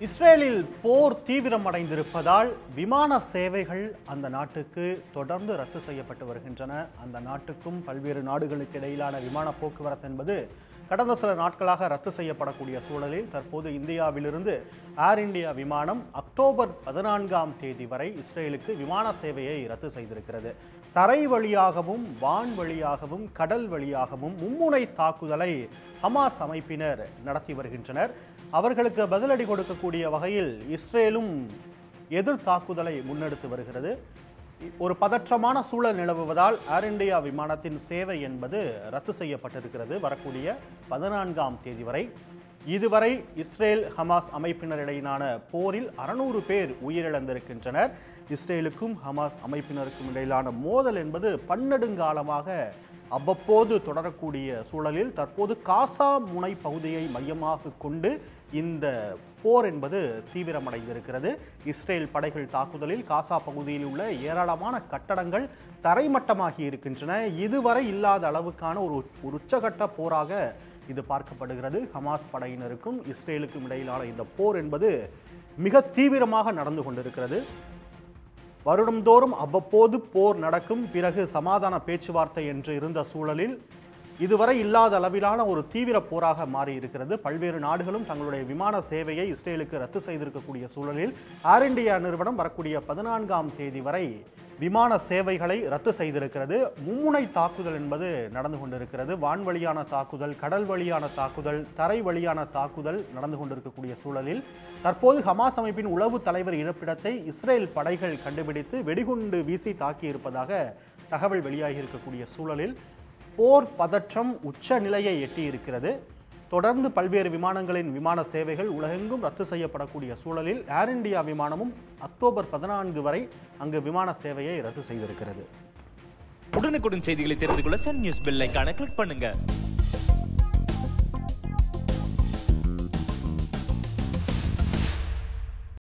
இஸ்ரேலில் போர் தீவிரமடைந்திருப்பதால் விமான சேவைகள் அந்த நாட்டுக்கு தொடர்ந்து ரத்து செய்யப்பட்டு வருகின்றன அந்த நாட்டுக்கும் பல்வேறு நாடுகளுக்கு இடையிலான விமான போக்குவரத்து என்பது கடந்த சில நாட்களாக ரத்து செய்யப்படக்கூடிய சூழலில் தற்போது இந்தியாவிலிருந்து ஏர் இந்தியா விமானம் அக்டோபர் பதினான்காம் தேதி வரை இஸ்ரேலுக்கு விமான சேவையை ரத்து செய்திருக்கிறது தரை வழியாகவும் வான் வழியாகவும் கடல் வழியாகவும் மும்முனை தாக்குதலை ஹமாஸ் அமைப்பினர் நடத்தி வருகின்றனர் அவர்களுக்கு பதிலடி கொடுக்கக்கூடிய வகையில் இஸ்ரேலும் எதிர் தாக்குதலை முன்னெடுத்து வருகிறது ஒரு பதற்றமான சூழல் நிலவுவதால் ஏர் இந்தியா விமானத்தின் சேவை என்பது ரத்து செய்யப்பட்டிருக்கிறது வரக்கூடிய பதினான்காம் தேதி வரை இதுவரை இஸ்ரேல் ஹமாஸ் அமைப்பினரிடையிலான போரில் அறுநூறு பேர் உயிரிழந்திருக்கின்றனர் இஸ்ரேலுக்கும் ஹமாஸ் அமைப்பினருக்கும் இடையிலான மோதல் என்பது பன்னெடுங்காலமாக அவ்வப்போது தொடரக்கூடிய சூழலில் தற்போது காசா முனை பகுதியை மையமாக கொண்டு இந்த போர் என்பது தீவிரமடைந்திருக்கிறது இஸ்ரேல் படைகள் தாக்குதலில் காசா பகுதியில் உள்ள ஏராளமான கட்டடங்கள் தரைமட்டமாகி இருக்கின்றன இதுவரை இல்லாத அளவுக்கான ஒரு ஒரு உச்சகட்ட போராக இது பார்க்கப்படுகிறது ஹமாஸ் படையினருக்கும் இஸ்ரேலுக்கும் இடையிலான இந்த போர் என்பது மிக தீவிரமாக நடந்து கொண்டிருக்கிறது வருடந்தோறும் அவ்வப்போது போர் நடக்கும் பிறகு சமாதான பேச்சுவார்த்தை என்று இருந்த சூழலில் இதுவரை இல்லாத அளவிலான ஒரு தீவிர போராக மாறி இருக்கிறது பல்வேறு நாடுகளும் தங்களுடைய விமான சேவையை இஸ்ரேலுக்கு ரத்து செய்திருக்கக்கூடிய சூழலில் ஏர் இந்தியா நிறுவனம் வரக்கூடிய பதினான்காம் தேதி வரை விமான சேவைகளை ரத்து செய்திருக்கிறது மும்முனை தாக்குதல் என்பது நடந்து கொண்டிருக்கிறது வான்வழியான தாக்குதல் கடல் வழியான தாக்குதல் தரை வழியான தாக்குதல் நடந்து கொண்டிருக்கக்கூடிய சூழலில் தற்போது ஹமாஸ் அமைப்பின் உளவு தலைவர் இருப்பிடத்தை இஸ்ரேல் படைகள் கண்டுபிடித்து வெடிகுண்டு வீசி தாக்கியிருப்பதாக தகவல் வெளியாகி இருக்கக்கூடிய சூழலில் போர் பதற்றம் உச்ச நிலையை எட்டி இருக்கிறது தொடர்ந்து பல்வேறு விமானங்களின் விமான சேவைகள் உலகெங்கும் ரத்து செய்யப்படக்கூடிய சூழலில் ஏர் இந்தியா விமானமும் அக்டோபர் பதினான்கு வரை அங்கு விமான சேவையை ரத்து செய்திருக்கிறது உடனுக்குடன் செய்திகளை தெரிந்து கொள்ள சன் நியூஸ் பெல் ஐகானை கிளிக் பண்ணுங்க